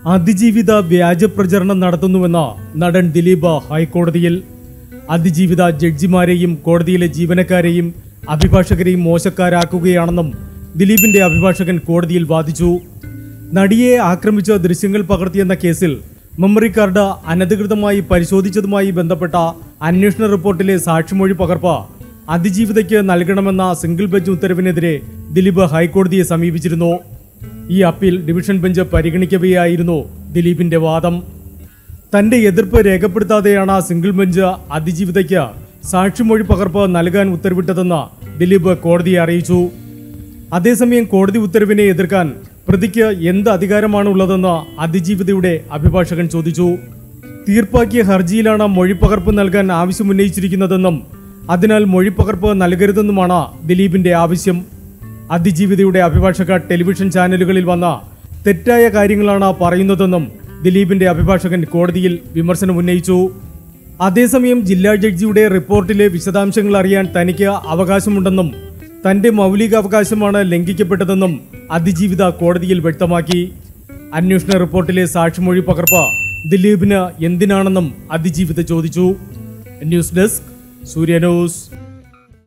അതിജീവിത വ്യാജ പ്രചരണം നടത്തുന്നുവെന്ന നടൻ ദിലീപ് ഹൈക്കോടതിയിൽ അതിജീവിത ജഡ്ജിമാരെയും കോടതിയിലെ ജീവനക്കാരെയും അഭിഭാഷകരെയും മോശക്കാരാക്കുകയാണെന്നും ദിലീപിന്റെ അഭിഭാഷകൻ കോടതിയിൽ വാദിച്ചു നടിയെ ആക്രമിച്ച ദൃശ്യങ്ങൾ പകർത്തിയെന്ന കേസിൽ മെമ്മറി കാർഡ് അനധികൃതമായി പരിശോധിച്ചതുമായി ബന്ധപ്പെട്ട അന്വേഷണ റിപ്പോർട്ടിലെ സാക്ഷിമൊഴി പകർപ്പ് അതിജീവിതയ്ക്ക് നൽകണമെന്ന സിംഗിൾ ബെഞ്ച് ഉത്തരവിനെതിരെ ദിലീപ് ഹൈക്കോടതിയെ സമീപിച്ചിരുന്നു ഈ അപ്പീൽ ഡിവിഷൻ ബെഞ്ച് പരിഗണിക്കവെയായിരുന്നു ദിലീപിന്റെ വാദം തന്റെ എതിർപ്പ് രേഖപ്പെടുത്താതെയാണ് സിംഗിൾ ബെഞ്ച് അതിജീവിതയ്ക്ക് സാക്ഷിമൊഴി പകർപ്പ് നൽകാൻ ഉത്തരവിട്ടതെന്ന് ദിലീപ് കോടതിയെ അറിയിച്ചു അതേസമയം കോടതി ഉത്തരവിനെ എതിർക്കാൻ പ്രതിക്ക് എന്ത് അധികാരമാണ് ഉള്ളതെന്ന് അതിജീവിതയുടെ അഭിഭാഷകൻ ചോദിച്ചു തീർപ്പാക്കിയ ഹർജിയിലാണ് മൊഴിപ്പകർപ്പ് നൽകാൻ ആവശ്യമുന്നയിച്ചിരിക്കുന്നതെന്നും അതിനാൽ മൊഴിപ്പകർപ്പ് നൽകരുതെന്നുമാണ് ദിലീപിന്റെ ആവശ്യം അതിജീവിതയുടെ അഭിഭാഷക ടെലിവിഷൻ ചാനലുകളിൽ വന്ന തെറ്റായ കാര്യങ്ങളാണ് പറയുന്നതെന്നും ദിലീപിന്റെ അഭിഭാഷകൻ കോടതിയിൽ വിമർശനം ഉന്നയിച്ചു അതേസമയം ജില്ലാ ജഡ്ജിയുടെ റിപ്പോർട്ടിലെ വിശദാംശങ്ങൾ അറിയാൻ തനിക്ക് അവകാശമുണ്ടെന്നും തന്റെ മൗലികാവകാശമാണ് ലംഘിക്കപ്പെട്ടതെന്നും അതിജീവിത കോടതിയിൽ വ്യക്തമാക്കി അന്വേഷണ റിപ്പോർട്ടിലെ സാക്ഷിമൊഴി പകർപ്പ് ദിലീപിന് എന്തിനാണെന്നും അതിജീവിത ചോദിച്ചു ന്യൂസ് ഡെസ്ക് സൂര്യ ന്യൂസ്